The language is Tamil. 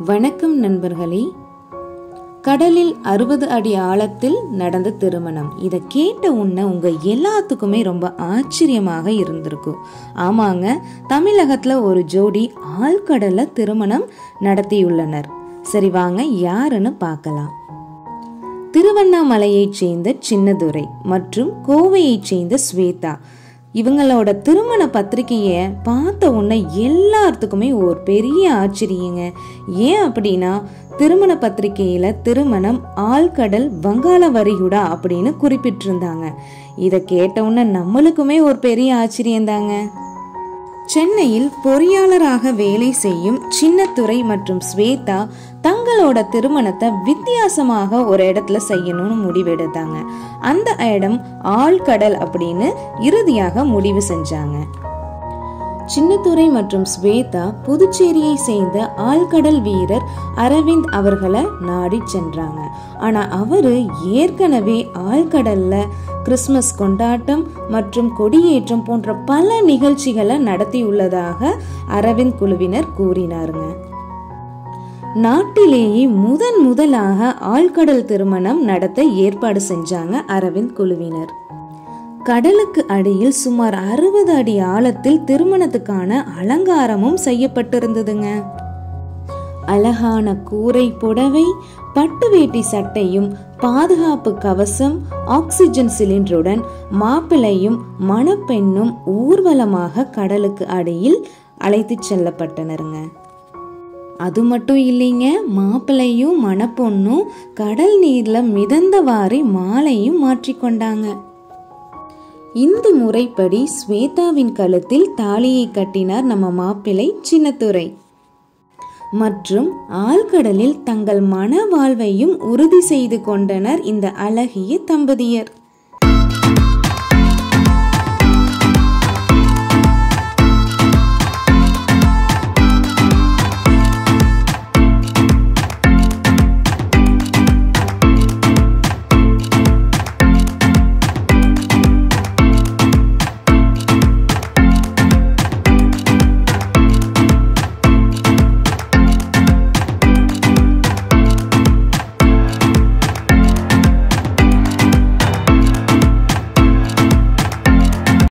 வணக்கம் நண்பர்களே கடலில் அறுபது அடி ஆழத்தில் நடந்த திருமணம் இதை கேட்ட உடனே உங்க எல்லாத்துக்குமே ரொம்ப ஆச்சரியமாக இருந்திருக்கும் ஆமாங்க தமிழகத்துல ஒரு ஜோடி ஆழ்கடல்ல திருமணம் நடத்தியுள்ளனர் சரி வாங்க யாருன்னு பார்க்கலாம் திருவண்ணாமலையைச் சேர்ந்த சின்னதுரை மற்றும் கோவையைச் சேர்ந்த ஸ்வேதா இவங்களோட திருமண பத்திரிகையை பார்த்த உடனே எல்லாத்துக்குமே ஒரு பெரிய ஆச்சரியங்க ஏன் அப்படின்னா திருமண பத்திரிகையில திருமணம் ஆழ்கடல் வங்காள வரிகுடா அப்படின்னு குறிப்பிட்டிருந்தாங்க இதை கேட்ட உடனே நம்மளுக்குமே ஒரு பெரிய ஆச்சரியம்தாங்க சென்னையில் பொறியாளராக வேலை செய்யும் சின்னத்துரை மற்றும் ஸ்வேதா தங்களோட திருமணத்தை வித்தியாசமாக ஒரு இடத்துல செய்யணும்னு முடிவெடுத்தாங்க அந்த இடம் ஆழ்கடல் அப்படின்னு இறுதியாக முடிவு செஞ்சாங்க சின்னத்துரை மற்றும் ஸ்வேதா புதுச்சேரியை சேர்ந்த ஆழ்கடல் வீரர் அரவிந்த் அவர்களை நாடி சென்றாங்க ஆனா அவரு ஏற்கனவே ஆழ்கடல்ல கிறிஸ்மஸ் கொண்டாட்டம் மற்றும் கொடியேற்றம் போன்ற பல நிகழ்ச்சிகளை நடத்தியுள்ளதாக அரவிந்த் குழுவினர் கூறினாருங்க நாட்டிலேயே முதன் முதலாக ஆழ்கடல் திருமணம் நடத்த ஏற்பாடு செஞ்சாங்க அரவிந்த் குழுவினர் கடலுக்கு அடியில் சுமார் அறுபது அடி ஆழத்தில் திருமணத்துக்கான அலங்காரமும் செய்யப்பட்டிருந்ததுங்க அழகான கூரை புடவை பட்டு வேட்டி சட்டையும் பாதுகாப்பு கவசம் ஆக்சிஜன் சிலிண்டருடன் மாப்பிள்ளையும் மணப்பெண்ணும் ஊர்வலமாக கடலுக்கு அடியில் அழைத்து செல்லப்பட்டனருங்க அது மட்டும் இல்லைங்க மாப்பிள்ளையும் மணப்பொண்ணும் கடல் நீர்ல மிதந்தவாறு மாலையும் மாற்றிக்கொண்டாங்க இந்து முறைப்படி ஸ்வேதாவின் கழுத்தில் தாலியை கட்டினார் நம்ம மாப்பிள்ளை சின்னத்துரை மற்றும் ஆழ்கடலில் தங்கள் மன வாழ்வையும் உறுதி செய்து கொண்டனர் இந்த அழகிய தம்பதியர்